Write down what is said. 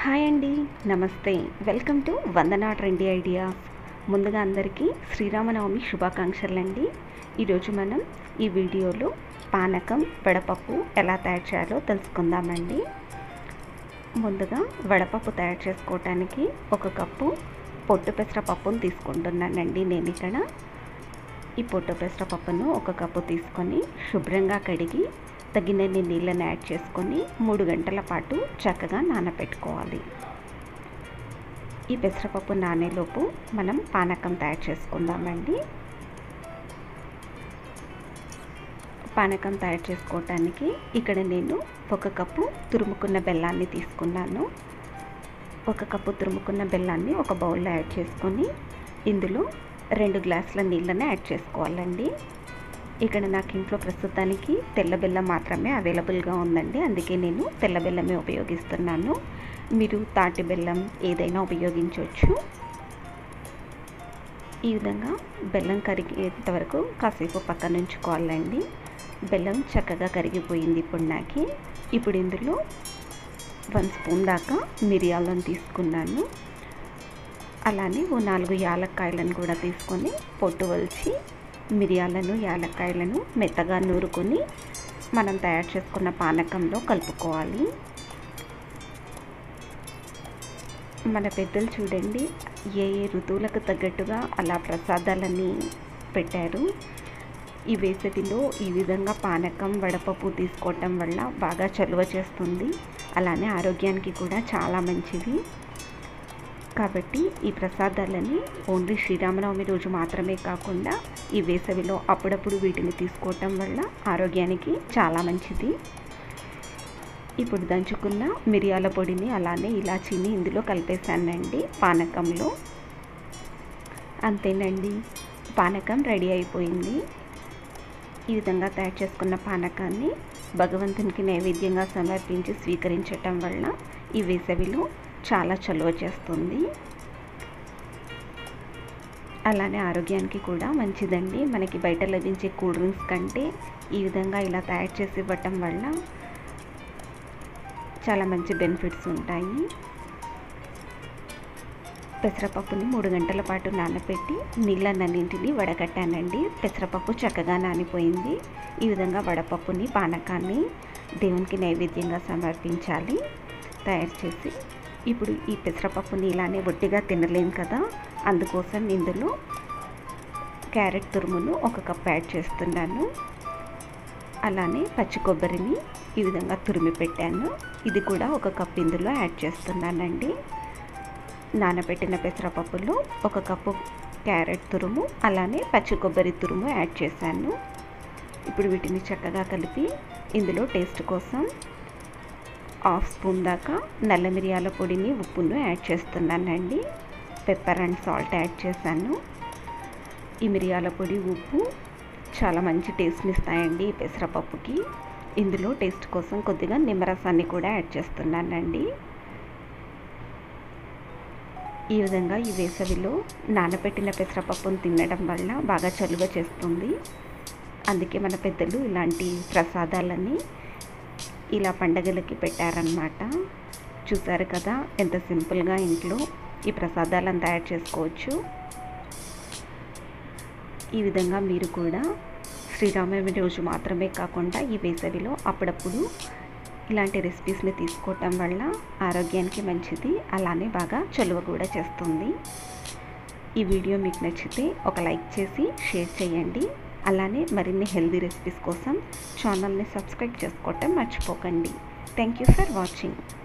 hi అండి నమస్తే welcome to Vandana trendy ideas ముందుగా అందరికీ శ్రీరామనవమి శుభాకాంక్షలు అండి ఈరోజు మనం ఈ వీడియోలో పానకం వడపప్పు ఎలా తయారు చేయాలో తెలుసుకుందామండి ముందుగా వడపప్పు తయారు చేసుకోవటానికి ఒక కప్పు పొట్టు పెసరపప్పును తీసుకుంటున్నానండి నేను ఇక్కడ ఈ పొట్టు పెసరపప్పును ఒక కప్పు తీసుకొని శుభ్రంగా కడిగి తగినన్ని నీళ్ళని యాడ్ చేసుకొని మూడు గంటల పాటు చక్కగా నానబెట్టుకోవాలి ఈ పెసరపప్పు నానేలోపు మనం పానకం తయారు చేసుకుందామండి పానకం తయారు చేసుకోవటానికి ఇక్కడ నేను ఒక కప్పు తురుముకున్న బెల్లాన్ని తీసుకున్నాను ఒక కప్పు తురుముకున్న బెల్లాన్ని ఒక బౌల్లో యాడ్ చేసుకొని ఇందులో రెండు గ్లాసుల నీళ్ళని యాడ్ చేసుకోవాలండి ఇక్కడ నాకు ఇంట్లో ప్రస్తుతానికి తెల్ల బెల్లం మాత్రమే అవైలబుల్గా ఉందండి అందుకే నేను తెల్ల బెల్లమే ఉపయోగిస్తున్నాను మీరు తాటి బెల్లం ఏదైనా ఉపయోగించవచ్చు ఈ విధంగా బెల్లం కరిగేంత వరకు కాసేపు పక్కన ఉంచుకోవాలండి బెల్లం చక్కగా కరిగిపోయింది ఇప్పుడు నాకు ఇప్పుడు ఇందులో వన్ స్పూన్ దాకా మిరియాలను తీసుకున్నాను అలానే ఓ నాలుగు యాలక్కాయలను కూడా తీసుకొని పొట్టు వలిచి మిరియాలను యాలక్కాయలను మెత్తగా నూరుకొని మనం తయారు చేసుకున్న పానకంలో కలుపుకోవాలి మన పెద్దలు చూడండి ఏ ఏ ఋతువులకు తగ్గట్టుగా అలా ప్రసాదాలని పెట్టారు ఈ వేసవిలో ఈ విధంగా పానకం వడపప్పు తీసుకోవటం వల్ల బాగా చలువ చేస్తుంది అలానే ఆరోగ్యానికి కూడా చాలా మంచిది కాబట్టి ఈ ప్రసాదాలని ఓన్లీ శ్రీరామనవమి రోజు మాత్రమే కాకుండా ఈ వేసవిలో అప్పుడప్పుడు వీటిని తీసుకోవటం వల్ల ఆరోగ్యానికి చాలా మంచిది ఇప్పుడు దంచుకున్న మిరియాల పొడిని అలానే ఇలాచీని ఇందులో కలిపేశానండి పానకంలో అంతేనండి పానకం రెడీ అయిపోయింది ఈ విధంగా తయారు చేసుకున్న పానకాన్ని భగవంతునికి నైవేద్యంగా సమర్పించి స్వీకరించటం వల్ల ఈ వేసవిలో చాలా చలువ చేస్తుంది అలానే ఆరోగ్యానికి కూడా మంచిదండి మనకి బయట లభించే కూల్ డ్రింక్స్ కంటే ఈ విధంగా ఇలా తయారు చేసి ఇవ్వటం వల్ల చాలా మంచి బెనిఫిట్స్ ఉంటాయి పెసరపప్పుని మూడు గంటల పాటు నానబెట్టి నీళ్ళన్నింటినీ వడగట్టానండి పెసరపప్పు చక్కగా నానిపోయింది ఈ విధంగా వడపప్పుని పానకాన్ని దేవునికి నైవేద్యంగా సమర్పించాలి తయారు చేసి ఇప్పుడు ఈ పెసరపప్పుని ఇలానే ఒట్టిగా తినలేం కదా అందుకోసం ఇందులో క్యారెట్ తురుమును ఒక కప్ యాడ్ చేస్తున్నాను అలానే పచ్చి కొబ్బరిని ఈ విధంగా తురిమి పెట్టాను ఇది కూడా ఒక కప్ ఇందులో యాడ్ చేస్తున్నానండి నానబెట్టిన పెసరపప్పులో ఒక కప్పు క్యారెట్ తురుము అలానే పచ్చి కొబ్బరి తురుము యాడ్ చేశాను ఇప్పుడు వీటిని చక్కగా కలిపి ఇందులో టేస్ట్ కోసం హాఫ్ స్పూన్ దాకా నల్ల మిరియాల పొడిని ఉప్పును యాడ్ చేస్తున్నానండి పెప్పర్ అండ్ సాల్ట్ యాడ్ చేశాను ఈ మిరియాల పొడి ఉప్పు చాలా మంచి టేస్ట్ని ఇస్తాయండి ఈ పెసరపప్పుకి ఇందులో టేస్ట్ కోసం కొద్దిగా నిమ్మరసాన్ని కూడా యాడ్ చేస్తున్నానండి ఈ విధంగా ఈ వేసవిలో నానబెట్టిన పెసరపప్పును తినడం వల్ల బాగా చలువ చేస్తుంది అందుకే మన పెద్దలు ఇలాంటి ప్రసాదాలని ఇలా పండగలకి పెట్టారనమాట చూసారు కదా ఎంత సింపుల్గా ఇంట్లో ఈ ప్రసాదాలను తయారు చేసుకోవచ్చు ఈ విధంగా మీరు కూడా శ్రీరామనవమి రోజు మాత్రమే కాకుండా ఈ వేసవిలో అప్పుడప్పుడు ఇలాంటి రెసిపీస్ని తీసుకోవటం వల్ల ఆరోగ్యానికి మంచిది అలానే బాగా చలువ కూడా చేస్తుంది ఈ వీడియో మీకు నచ్చితే ఒక లైక్ చేసి షేర్ చేయండి అలానే మరిన్ని హెల్దీ రెసిపీస్ కోసం ఛానల్ని సబ్స్క్రైబ్ చేసుకోవటం మర్చిపోకండి థ్యాంక్ యూ ఫర్ వాచింగ్